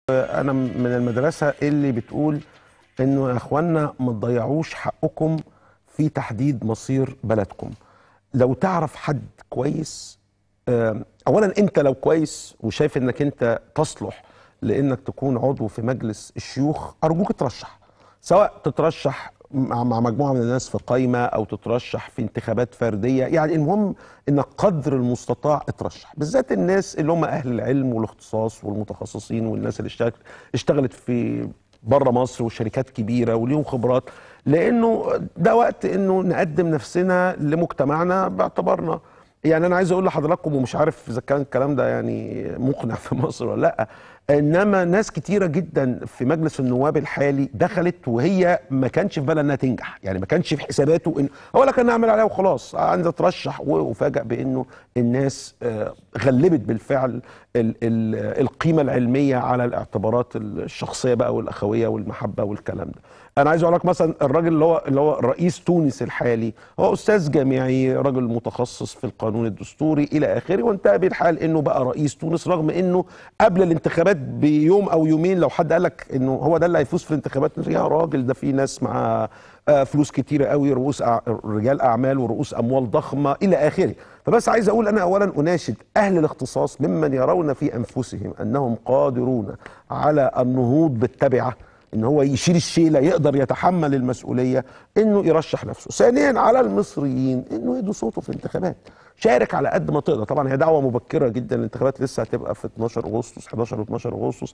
انا من المدرسه اللي بتقول انه يا اخوانا ما تضيعوش حقكم في تحديد مصير بلدكم لو تعرف حد كويس آم، اولا انت لو كويس وشايف انك انت تصلح لانك تكون عضو في مجلس الشيوخ ارجوك ترشح سواء تترشح مع مع مجموعه من الناس في قايمه او تترشح في انتخابات فرديه يعني المهم انك قدر المستطاع اترشح بالذات الناس اللي هم اهل العلم والاختصاص والمتخصصين والناس اللي اشتغلت اشتغلت في بره مصر وشركات كبيره وليهم خبرات لانه ده وقت انه نقدم نفسنا لمجتمعنا باعتبارنا يعني انا عايز اقول لحضراتكم ومش عارف اذا كان الكلام ده يعني مقنع في مصر ولا لا انما ناس كتيره جدا في مجلس النواب الحالي دخلت وهي ما كانش في بالها انها تنجح يعني ما كانش في حساباته ان هو لك انا اعمل عليها وخلاص عايز اترشح وافاجئ بانه الناس آه، غلبت بالفعل ال ال القيمه العلميه على الاعتبارات الشخصيه بقى والاخويه والمحبه والكلام ده انا عايز اقول لك مثلا الراجل اللي هو اللي هو رئيس تونس الحالي هو استاذ جامعي راجل متخصص في القانون الدستوري الى اخره وانتهى بالحال انه بقى رئيس تونس رغم انه قبل الانتخابات بيوم او يومين لو حد قال لك انه هو ده اللي هيفوز في الانتخابات يا راجل ده في ناس معاه آه، فلوس كتيره قوي رؤوس أع... رجال اعمال ورؤوس اموال ضخمه الى اخره فبس عايز اقول انا اولا اناشد اهل الاختصاص ممن يرون في انفسهم انهم قادرون على النهوض بالتبعه ان هو يشيل الشيله يقدر يتحمل المسؤوليه انه يرشح نفسه ثانيا على المصريين انه يدوا صوته في الانتخابات شارك على قد ما تقدر طبعا هي دعوه مبكره جدا الانتخابات لسه هتبقى في 12 اغسطس 11 و12 اغسطس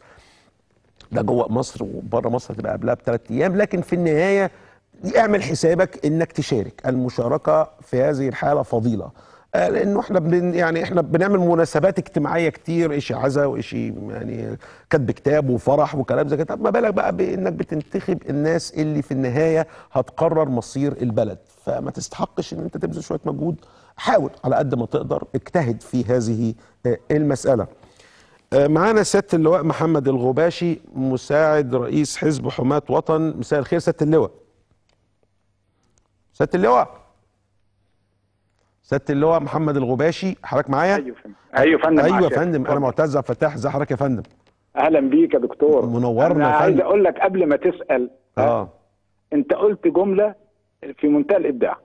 ده جوه مصر وبره مصر هتبقى قبلها بثلاث ايام لكن في النهايه اعمل حسابك انك تشارك المشاركه في هذه الحاله فضيله آه، لانه احنا بن يعني احنا بنعمل مناسبات اجتماعيه كتير اشي عزا واشي يعني كتب كتاب وفرح وكلام زي كده طب ما بالك بقى بانك بتنتخب الناس اللي في النهايه هتقرر مصير البلد فما تستحقش ان انت تبذل شويه مجهود حاول على قد ما تقدر اجتهد في هذه آه، المساله آه، معانا سياده اللواء محمد الغباشي مساعد رئيس حزب حماة وطن مساء الخير سياده اللواء سياده اللواء سياده اللواء محمد الغباشي حضرتك معايا ايوه فندم ايوه فندم ايوه يا معاك. فندم انا اتفضل. معتز عبد الفتاح ازي حضرتك يا فندم اهلا بيك يا دكتور منورنا انا يا عايز فندم. اقول لك قبل ما تسال اه انت قلت جمله في منتهى الابداع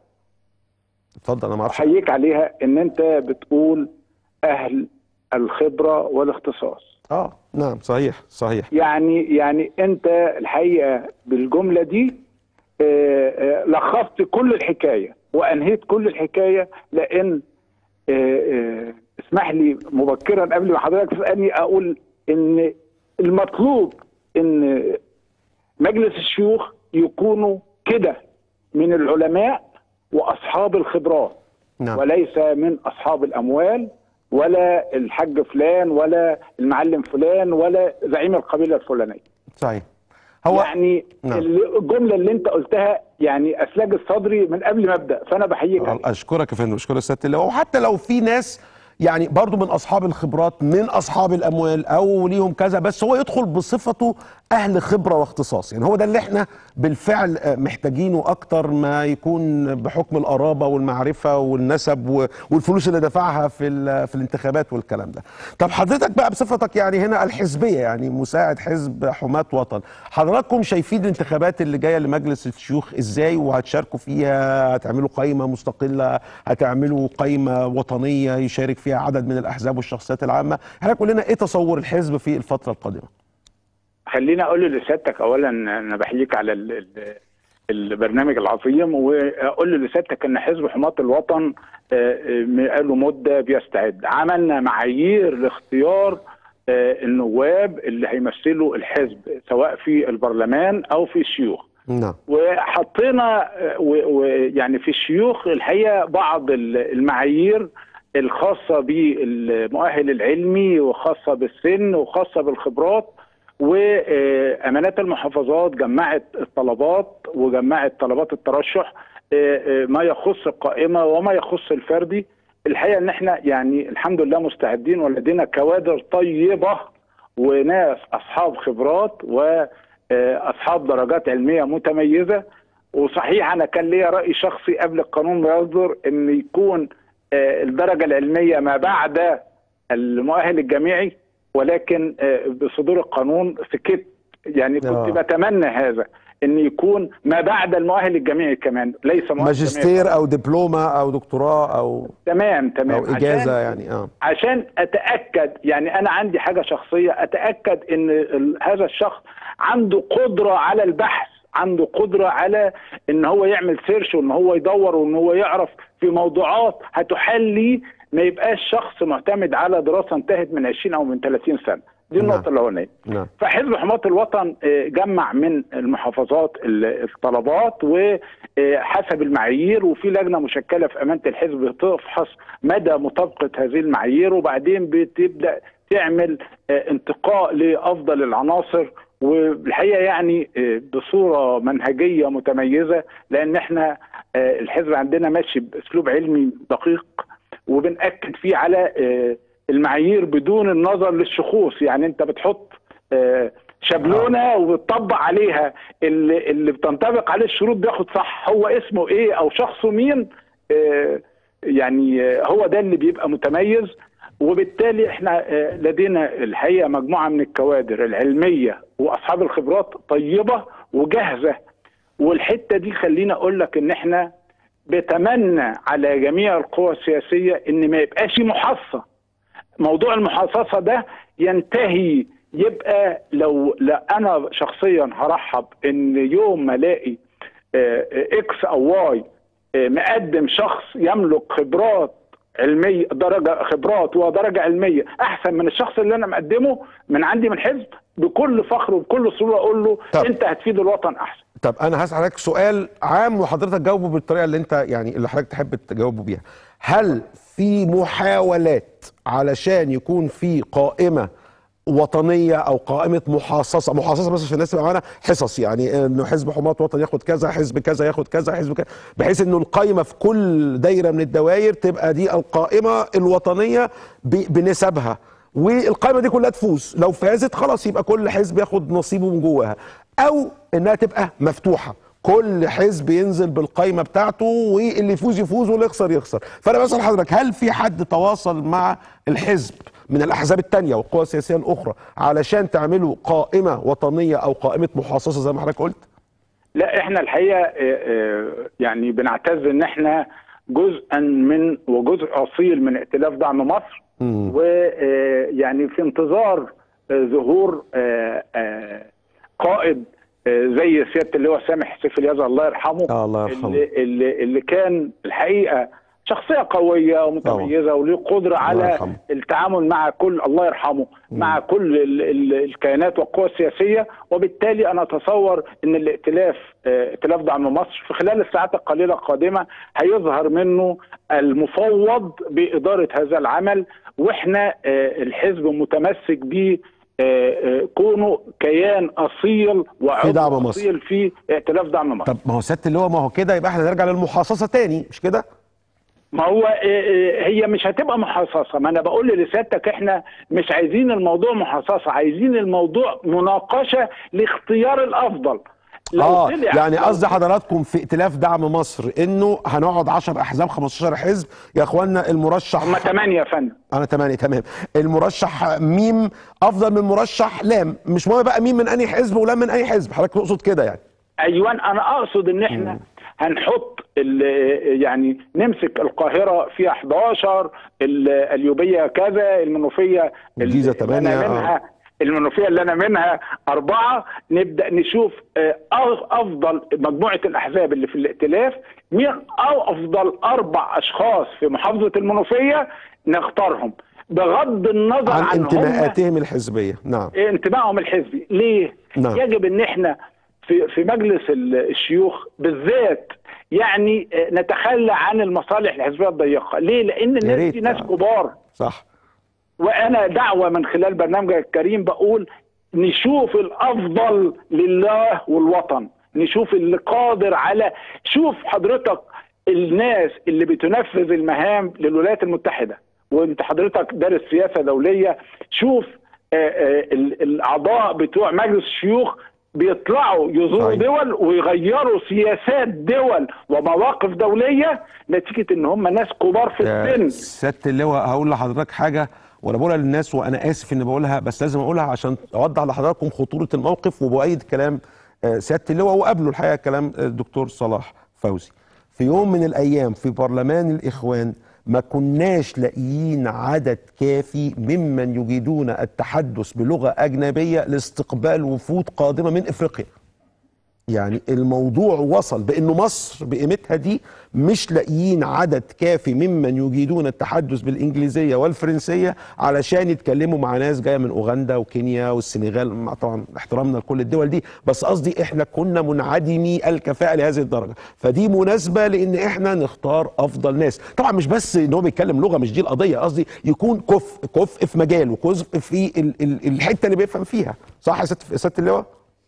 اتفضل انا ما اعرفش احييك عليها ان انت بتقول اهل الخبره والاختصاص اه نعم صحيح صحيح يعني يعني انت الحقيقه بالجمله دي آه، آه، لخصت كل الحكايه وانهيت كل الحكايه لان آه، آه، اسمح لي مبكرا قبل ما حضرتك تسالني اقول ان المطلوب ان مجلس الشيوخ يكونوا كده من العلماء واصحاب الخبرات نعم وليس من اصحاب الاموال ولا الحاج فلان ولا المعلم فلان ولا زعيم القبيله الفلانيه صحيح هو يعني نعم. اللي- الجمله اللي انت قلتها يعني اسلجت صدري من قبل ما ابدا فانا بحييك عليها. اشكرك يا فندم اشكرك سياده اللواء وحتى لو في ناس يعني برضو من اصحاب الخبرات من اصحاب الاموال او ليهم كذا بس هو يدخل بصفته اهل خبره واختصاص يعني هو ده اللي احنا بالفعل آه، محتاجينه اكتر ما يكون بحكم القرابه والمعرفه والنسب و- والفلوس اللي دفعها في ال- في الانتخابات والكلام ده طب حضرتك بقى بصفتك يعني هنا الحزبيه يعني مساعد حزب حماة وطن حضراتكم شايفين الانتخابات اللي جايه لمجلس الشيوخ ازاي وهتشاركوا فيها هتعملوا قائمه مستقله هتعملوا قائمه وطنيه يشارك فيها عدد من الاحزاب والشخصيات العامه حضرتك قول لنا ايه تصور الحزب في الفتره القادمه خليني اقول لسيادتك اولا انا بحييك على ال ال البرنامج العظيم واقول لسيادتك ان حزب حماة الوطن آه، آه، بقاله مده بيستعد عملنا معايير لاختيار آه، النواب اللي هيمثلوا الحزب سواء في البرلمان او في الشيوخ نعم وحطينا ويعني في الشيوخ الحقيقه بعض ال- المعايير الخاصه بالمؤهل العلمي وخاصه بالسن وخاصه بالخبرات وامانات المحافظات جمعت الطلبات وجمعت طلبات الترشح آه، آه، ما يخص القائمه وما يخص الفردي الحقيقه ان احنا يعني الحمد لله مستعدين ولدينا كوادر طيبه وناس اصحاب خبرات واصحاب درجات علميه متميزه وصحيح انا كان ليا راي شخصي قبل القانون ما يصدر ان يكون آه، الدرجه العلميه ما بعد المؤهل الجامعي ولكن آه، بصدور القانون سكت يعني كنت آه. بتمنى هذا ان يكون ما بعد المؤهل الجامعي كمان ليس مؤهل جامعي ماجستير او دبلومه او دكتوراه او تمام تمام او اجازه عشان يعني اه عشان اتاكد يعني انا عندي حاجه شخصيه اتاكد ان ال- هذا الشخص عنده قدره على البحث عنده قدره على ان هو يعمل سيرش وان هو يدور وان هو يعرف في موضوعات هتحلي ما يبقاش شخص معتمد على دراسه انتهت من 20 او من 30 سنه دي نعم. النقطه الاولانيه نعم فحزب حماة الوطن آه، جمع من المحافظات ال- الطلبات وحسب المعايير وفي لجنه مشكله في امانه الحزب بتفحص مدى مطابقه هذه المعايير وبعدين بتبدا تعمل آه، انتقاء لافضل العناصر والحقيقه يعني آه، بصوره منهجيه متميزه لان احنا آه، الحزب عندنا ماشي باسلوب علمي دقيق وبنأكد فيه على آه، المعايير بدون النظر للشخوص يعني انت بتحط آه، شابلونه وبتطبق عليها اللي, اللي بتنطبق عليه الشروط بياخد صح هو اسمه ايه او شخصه مين آه، يعني آه، هو ده اللي بيبقى متميز وبالتالي احنا آه، لدينا الحقيقه مجموعه من الكوادر العلميه واصحاب الخبرات طيبه وجاهزه والحته دي خليني اقول لك ان احنا بتمنى على جميع القوى السياسيه ان ما يبقاش محصه موضوع المحاصصه ده ينتهي يبقى لو لا انا شخصيا هرحب ان يوم ما الاقي آه، آه، اكس او واي آه، مقدم شخص يملك خبرات علميه درجه خبرات ودرجه علميه احسن من الشخص اللي انا مقدمه من عندي من حزب بكل فخر وبكل سرور اقول له طب. انت هتفيد الوطن احسن طب انا هسأل حضرتك سؤال عام وحضرتك جاوبه بالطريقه اللي انت يعني اللي حضرتك تحب تجاوبه بيها هل في محاولات علشان يكون في قائمه وطنيه او قائمه محاصصه محاصصه بس عشان الناس تبقى معانا حصص يعني انه حزب حماة وطن ياخد كذا حزب كذا ياخد كذا حزب كذا بحيث انه القائمه في كل دايره من الدوائر تبقى دي القائمه الوطنيه ب- بنسبها والقائمه دي كلها تفوز لو فازت خلاص يبقى كل حزب ياخد نصيبه من جواها او انها تبقى مفتوحه كل حزب ينزل بالقائمه بتاعته واللي يفوز يفوز واللي يخسر يخسر فانا بسال حضرتك هل في حد تواصل مع الحزب من الاحزاب التانية والقوى السياسيه الاخرى علشان تعملوا قائمه وطنيه او قائمه محاصصه زي ما حضرتك قلت لا احنا الحقيقه آه، آه، يعني بنعتز ان احنا جزءا من وجزء اصيل من ائتلاف دعم مصر مم. ويعني في انتظار آه، ظهور آه، آه، قائد آه، زي سياده اللواء سامح سيف اليزا الله يرحمه آه، الله يرحمه. اللي, اللي, اللي كان الحقيقه شخصيه قويه ومتميزه وليه قدره على يرحمه. التعامل مع كل الله يرحمه مع كل ال ال الكيانات والقوى السياسيه وبالتالي انا اتصور ان الائتلاف آه، ائتلاف دعم مصر في خلال الساعات القليله القادمه هيظهر منه المفوض باداره هذا العمل واحنا آه، الحزب متمسك ب كونه كيان اصيل في دعم وعضو مصر. اصيل في ائتلاف دعم مصر طب ما هو سياده اللي هو ما هو كده يبقى احنا نرجع للمحاصصه تاني مش كده ما هو آه، آه، هي مش هتبقى محاصصه ما انا بقول لسيادتك احنا مش عايزين الموضوع محاصصه عايزين الموضوع مناقشه لاختيار الافضل لو اه طلع- يعني لو قصدي حضراتكم في ائتلاف دعم مصر انه هنقعد 10 احزاب 15 حزب يا اخوانا المرشح هم ثمانية يا فندم انا تمام تمام المرشح ميم افضل من مرشح لام مش مهم بقى ميم من انهي حزب ولام من اي حزب حضرتك تقصد كده يعني ايوان انا اقصد ان احنا هنحط ال- يعني نمسك القاهره فيها 11 ال- اليوبيه كذا المنوفيه الجيزة اللي أنا تمانية، آه. منها المنوفيه اللي انا منها اربعه نبدا نشوف آه، أف- افضل مجموعه الاحزاب اللي في الائتلاف مين او افضل اربع اشخاص في محافظه المنوفيه نختارهم بغض النظر عن عن هم انتماءاتهم الحزبيه نعم انتمائهم الحزبي ليه نعم. يجب ان احنا في في مجلس ال- الشيوخ بالذات يعني آه، نتخلى عن المصالح الحزبيه الضيقه ليه لان الناس ريت، دي ناس آه. كبار صح وانا دعوه من خلال برنامجك الكريم بقول نشوف الافضل لله والوطن نشوف اللي قادر على شوف حضرتك الناس اللي بتنفذ المهام للولايات المتحده وانت حضرتك دارس سياسه دوليه شوف آه، آه، ال- الاعضاء بتوع مجلس الشيوخ بيطلعوا يزوروا صحيح. دول ويغيروا سياسات دول ومواقف دوليه نتيجه ان هم ناس كبار في يا السن سياده اللواء هقول لحضرتك حاجه وانا بقولها للناس وانا اسف اني بقولها بس لازم اقولها عشان اوضح لحضراتكم خطوره الموقف وبؤيد كلام آه، سياده اللواء وقبله الحقيقه كلام آه، الدكتور صلاح فوزي في يوم من الايام في برلمان الاخوان ما كناش لاقيين عدد كافي ممن يجيدون التحدث بلغه اجنبيه لاستقبال وفود قادمه من افريقيا يعني الموضوع وصل بانه مصر بقيمتها دي مش لاقيين عدد كافي ممن يجيدون التحدث بالانجليزيه والفرنسيه علشان يتكلموا مع ناس جايه من اوغندا وكينيا والسنغال مع طبعا احترامنا لكل الدول دي بس قصدي احنا كنا منعدمي الكفاءه لهذه الدرجه فدي مناسبه لان احنا نختار افضل ناس طبعا مش بس ان هو بيتكلم لغه مش دي القضيه قصدي يكون كفء كفء في مجاله كفء في ال- ال- الحته اللي بيفهم فيها صح يا سياده سيادة اللواء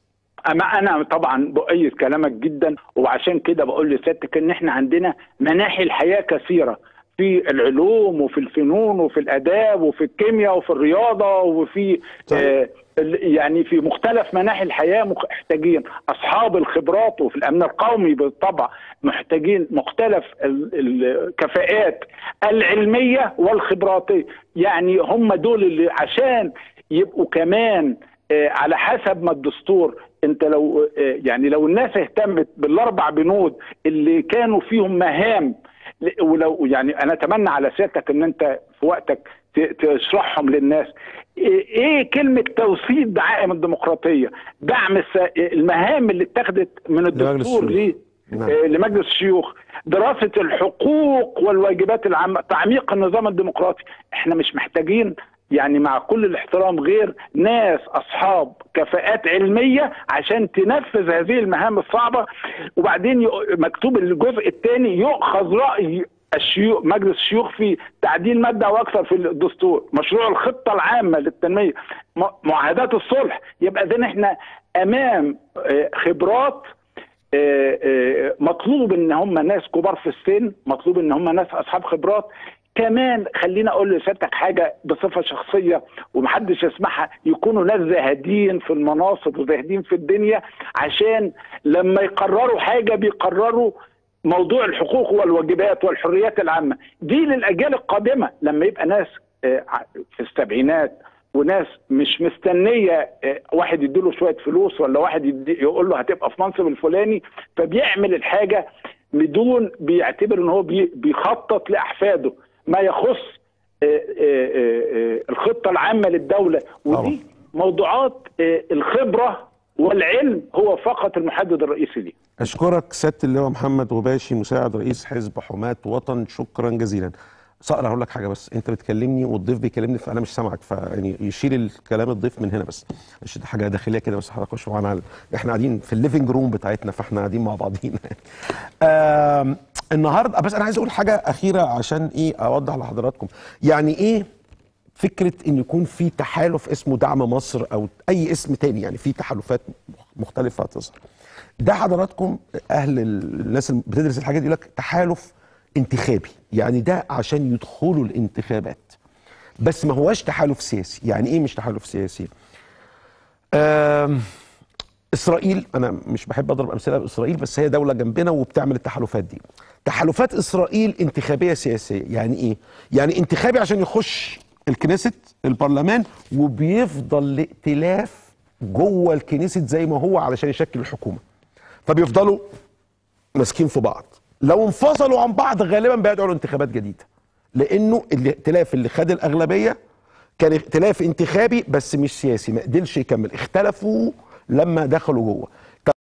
اما انا طبعا بؤيد كلامك جدا وعشان كده بقول لسيادتك ان احنا عندنا مناحي الحياه كثيره في العلوم وفي الفنون وفي الاداب وفي الكيمياء وفي الرياضه وفي صحيح. آه ال- يعني في مختلف مناحي الحياه مخ- محتاجين اصحاب الخبرات وفي الامن القومي بالطبع محتاجين مختلف ال- الكفاءات العلميه والخبراتيه يعني هم دول اللي عشان يبقوا كمان آه، على حسب ما الدستور انت لو آه، يعني لو الناس اهتمت بالاربع بنود اللي كانوا فيهم مهام ل- ولو يعني انا اتمنى على سيادتك ان انت في وقتك ت- تشرحهم للناس ايه إيه كلمه توسيد دعائم الديمقراطيه دعم الس- المهام اللي اتخذت من الدستور الشيوخ. ليه نعم. آه، لمجلس الشيوخ دراسة الحقوق والواجبات العامة تعميق النظام الديمقراطي احنا مش محتاجين يعني مع كل الاحترام غير ناس اصحاب كفاءات علميه عشان تنفذ هذه المهام الصعبه وبعدين ي- مكتوب الجزء الثاني يؤخذ راي الشيوخ مجلس الشيوخ في تعديل ماده او اكثر في الدستور مشروع الخطه العامه للتنميه م- معاهدات الصلح يبقى اذا احنا امام آه، خبرات آه، آه، مطلوب ان هم ناس كبار في السن مطلوب ان هم ناس اصحاب خبرات كمان خليني اقول لسيادتك حاجه بصفه شخصيه ومحدش يسمعها يكونوا ناس زاهدين في المناصب وزاهدين في الدنيا عشان لما يقرروا حاجه بيقرروا موضوع الحقوق والواجبات والحريات العامه دي للاجيال القادمه لما يبقى ناس آه، في السبعينات وناس مش مستنيه آه، واحد يديله شويه فلوس ولا واحد يدي يقول له هتبقى في منصب الفلاني فبيعمل الحاجه بدون بيعتبر ان هو بي- بيخطط لاحفاده ما يخص آه، آه، آه، آه، الخطه العامه للدوله طبعا. ودي موضوعات آه، الخبره والعلم هو فقط المحدد الرئيسي ليه اشكرك سياده اللواء محمد غباشي مساعد رئيس حزب حماة وطن شكرا جزيلا صقر هقول لك حاجه بس انت بتكلمني والضيف بيكلمني فانا مش سامعك فيعني يشيل الكلام الضيف من هنا بس مش دي حاجه داخليه كده بس حضرتك خش معانا على- احنا قاعدين في الليفنج روم بتاعتنا فاحنا قاعدين مع بعضينا آم، النهارده بس انا عايز اقول حاجه اخيره عشان ايه اوضح لحضراتكم يعني ايه فكره ان يكون في تحالف اسمه دعم مصر او اي اسم تاني يعني في تحالفات مختلفه تظهر ده حضراتكم اهل ال- الناس اللي بتدرس الحاجات دي يقول لك تحالف انتخابي يعني ده عشان يدخلوا الانتخابات بس ما هواش تحالف سياسي يعني ايه مش تحالف سياسي آم، اسرائيل انا مش بحب اضرب امثله باسرائيل بس هي دوله جنبنا وبتعمل التحالفات دي تحالفات اسرائيل انتخابيه سياسيه يعني ايه يعني انتخابي عشان يخش الكنيست البرلمان وبيفضل الائتلاف جوه الكنيست زي ما هو علشان يشكل الحكومه فبيفضلوا ماسكين في بعض لو انفصلوا عن بعض غالبا بيدعوا لانتخابات جديده لانه الائتلاف اللي خد الاغلبيه كان ائتلاف انتخابي بس مش سياسي ما قدرش يكمل اختلفوا لما دخلوا جوه